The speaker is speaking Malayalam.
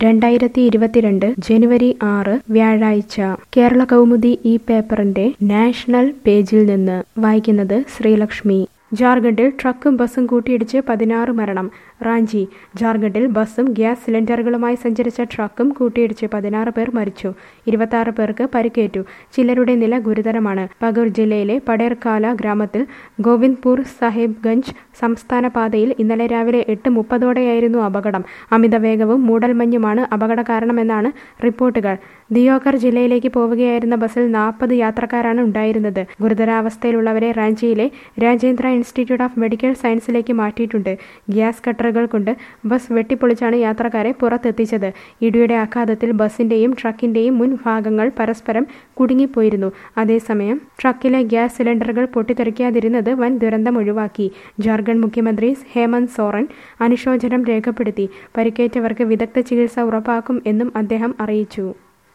രണ്ടായിരത്തി ഇരുപത്തിരണ്ട് ജനുവരി ആറ് വ്യാഴാഴ്ച കേരള കൗമുദി ഈ പേപ്പറിന്റെ നാഷണൽ പേജിൽ നിന്ന് വായിക്കുന്നത് ശ്രീലക്ഷ്മി ജാർഖണ്ഡിൽ ട്രക്കും ബസ്സും കൂട്ടിയിടിച്ച് പതിനാറ് മരണം റാഞ്ചി ജാർഖണ്ഡിൽ ബസ്സും ഗ്യാസ് സിലിണ്ടറുകളുമായി സഞ്ചരിച്ച ട്രക്കും കൂട്ടിയിടിച്ച് പതിനാറ് പേർ മരിച്ചു ഇരുപത്തി പേർക്ക് പരിക്കേറ്റു ചിലരുടെ നില ഗുരുതരമാണ് പഗൂർ ജില്ലയിലെ പടേർക്കാല ഗ്രാമത്തിൽ ഗോവിന്ദ്പൂർ സാഹിബ്ഗഞ്ച് സംസ്ഥാന പാതയിൽ ഇന്നലെ രാവിലെ എട്ട് മുപ്പതോടെയായിരുന്നു അപകടം അമിത വേഗവും മൂടൽമഞ്ഞുമാണ് അപകട കാരണമെന്നാണ് റിപ്പോർട്ടുകൾ ദിയോഘർ ജില്ലയിലേക്ക് പോവുകയായിരുന്ന ബസ്സിൽ നാൽപ്പത് യാത്രക്കാരാണ് ഉണ്ടായിരുന്നത് ഗുരുതരാവസ്ഥയിലുള്ളവരെ റാഞ്ചിയിലെ രാജേന്ദ്ര ഇൻസ്റ്റിറ്റ്യൂട്ട് ഓഫ് മെഡിക്കൽ സയൻസിലേക്ക് മാറ്റിയിട്ടുണ്ട് ഗ്യാസ് കട്ടറുകൾ കൊണ്ട് ബസ് വെട്ടിപ്പൊളിച്ചാണ് യാത്രക്കാരെ പുറത്തെത്തിച്ചത് ഇടിയുടെ ആഘാതത്തിൽ ബസിന്റെയും ട്രക്കിന്റെയും മുൻഭാഗങ്ങൾ പരസ്പരം കുടുങ്ങിപ്പോയിരുന്നു അതേസമയം ട്രക്കിലെ ഗ്യാസ് സിലിണ്ടറുകൾ പൊട്ടിത്തെറിക്കാതിരുന്നത് വൻ ദുരന്തം ഒഴിവാക്കി ജാർഖണ്ഡ് മുഖ്യമന്ത്രി ഹേമന്ത് സോറൻ അനുശോചനം രേഖപ്പെടുത്തി പരിക്കേറ്റവർക്ക് വിദഗ്ധ ചികിത്സ ഉറപ്പാക്കും എന്നും അദ്ദേഹം അറിയിച്ചു